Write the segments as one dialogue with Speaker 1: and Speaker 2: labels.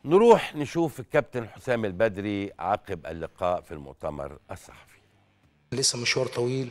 Speaker 1: نروح نشوف الكابتن حسام البدري عقب اللقاء في المؤتمر الصحفي
Speaker 2: لسه مشوار طويل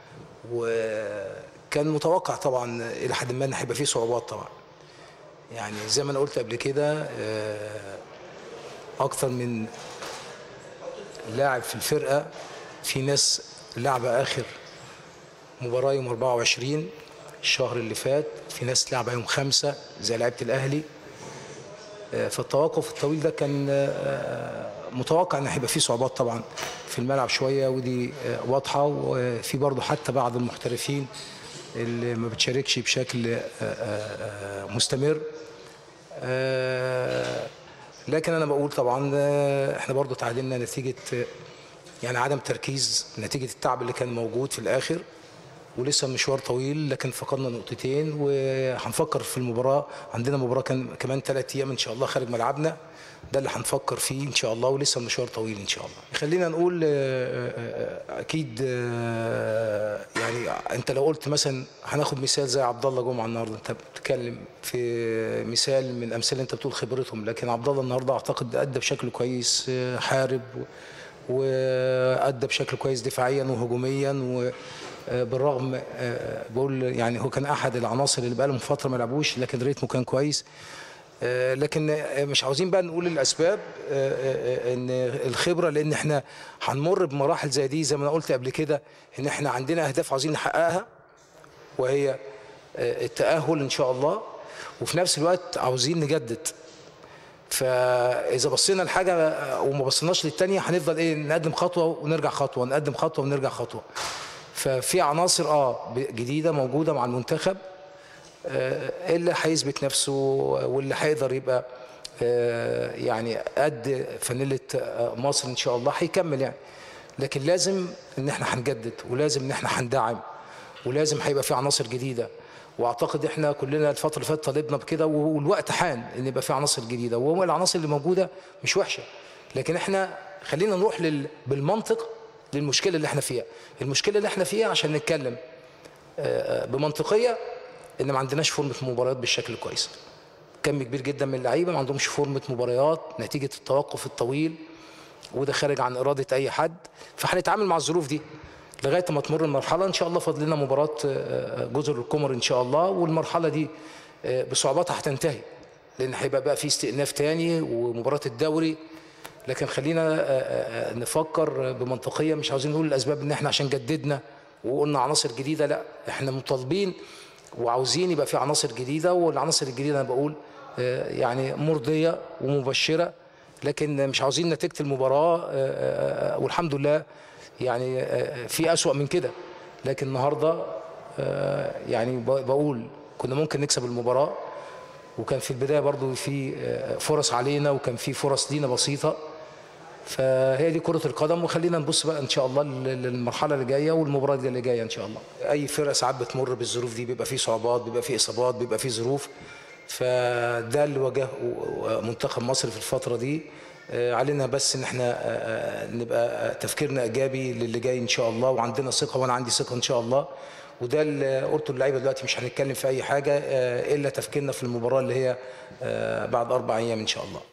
Speaker 2: وكان متوقع طبعا الى حد ما ان هيبقى فيه صعوبات طبعا يعني زي ما انا قلت قبل كده آه، اكتر من لاعب في الفرقه في ناس لعبه اخر مباراه يوم 24 الشهر اللي فات في ناس لعبه يوم خمسة زي لعيبه الاهلي آه، فالتوقف الطويل ده كان آه، متوقع ان هيبقى فيه صعوبات طبعا في الملعب شويه ودي آه، واضحه وفي برضه حتى بعض المحترفين اللي ما بتشاركش بشكل آه، آه، آه، مستمر آه، لكن انا بقول طبعا آه، احنا برضه تعادلنا نتيجه آه، يعني عدم تركيز نتيجه التعب اللي كان موجود في الاخر ولسه المشوار طويل لكن فقدنا نقطتين وهنفكر في المباراه عندنا مباراه كان كمان ثلاث ايام ان شاء الله خارج ملعبنا ده اللي هنفكر فيه ان شاء الله ولسه المشوار طويل ان شاء الله خلينا نقول آه، آه، اكيد آه، يعني انت لو قلت مثلا هناخد مثال زي عبد الله جمعه النهارده انت بتتكلم في مثال من الامثله اللي انت بتقول خبرتهم لكن عبد الله النهارده اعتقد ادى بشكل كويس آه، حارب و- وادى بشكل كويس دفاعيا وهجوميا و آه، بالرغم آه، بقول يعني هو كان احد العناصر اللي بقالهم فتره ما لعبوش لكن ريتمه كان كويس آه، لكن آه، مش عاوزين بقى نقول الاسباب آه، آه، آه، ان الخبره لان احنا هنمر بمراحل زي دي زي ما انا قلت قبل كده ان احنا عندنا اهداف عاوزين نحققها وهي آه، التاهل ان شاء الله وفي نفس الوقت عاوزين نجدد فاذا بصينا لحاجه وما بصيناش للتانيه هنفضل ايه نقدم خطوه ونرجع خطوه نقدم خطوه ونرجع خطوه ففي عناصر اه جديده موجوده مع المنتخب آه، اللي هيثبت نفسه واللي هيقدر يبقى آه، يعني قد فانيله آه، مصر ان شاء الله هيكمل يعني لكن لازم ان احنا هنجدد ولازم ان احنا هندعم ولازم هيبقى في عناصر جديده واعتقد احنا كلنا الفتره اللي فاتت طالبنا بكده والوقت حان ان يبقى في عناصر جديده وهو العناصر اللي موجوده مش وحشه لكن احنا خلينا نروح لل... بالمنطق للمشكله اللي احنا فيها المشكله اللي احنا فيها عشان نتكلم آه، آه، بمنطقيه ان ما عندناش فورمه مباريات بالشكل الكويس كم كبير جدا من اللعيبه ما عندهمش فورمه مباريات نتيجه التوقف الطويل وده خارج عن اراده اي حد فهنتعامل مع الظروف دي لغايه ما تمر المرحله ان شاء الله فاضل لنا مباراه آه، جزر القمر ان شاء الله والمرحله دي آه، بصعوباتها هتنتهي لان هيبقى بقى في استئناف تاني ومباراه الدوري لكن خلينا آه، آه، آه، نفكر بمنطقيه مش عاوزين نقول الاسباب ان احنا عشان جددنا وقلنا عناصر جديده لا احنا مطالبين وعاوزين يبقى في عناصر جديده والعناصر الجديده انا بقول آه، يعني مرضيه ومبشره لكن مش عاوزين نتيجه المباراه آه، آه، آه، والحمد لله يعني آه، في اسوأ من كده لكن النهارده آه، يعني ب- بقول كنا ممكن نكسب المباراه وكان في البدايه برضو في آه، فرص علينا وكان في فرص لينا بسيطه فهي دي كرة القدم وخلينا نبص بقى ان شاء الله لل- للمرحلة اللي جاية والمباراة اللي جاية ان شاء الله. اي فرقة ساعات بتمر بالظروف دي بيبقى فيه صعوبات بيبقى فيه اصابات بيبقى فيه ظروف فده اللي واجهه منتخب مصر في الفترة دي آه، علينا بس ان احنا آه، آه، نبقى تفكيرنا ايجابي للي جاي ان شاء الله وعندنا ثقة وانا عندي ثقة ان شاء الله وده اللي قلته للعيبه دلوقتي مش هنتكلم في اي حاجه آه، الا تفكيرنا في المباراه اللي هي آه، بعد اربع ايام ان شاء الله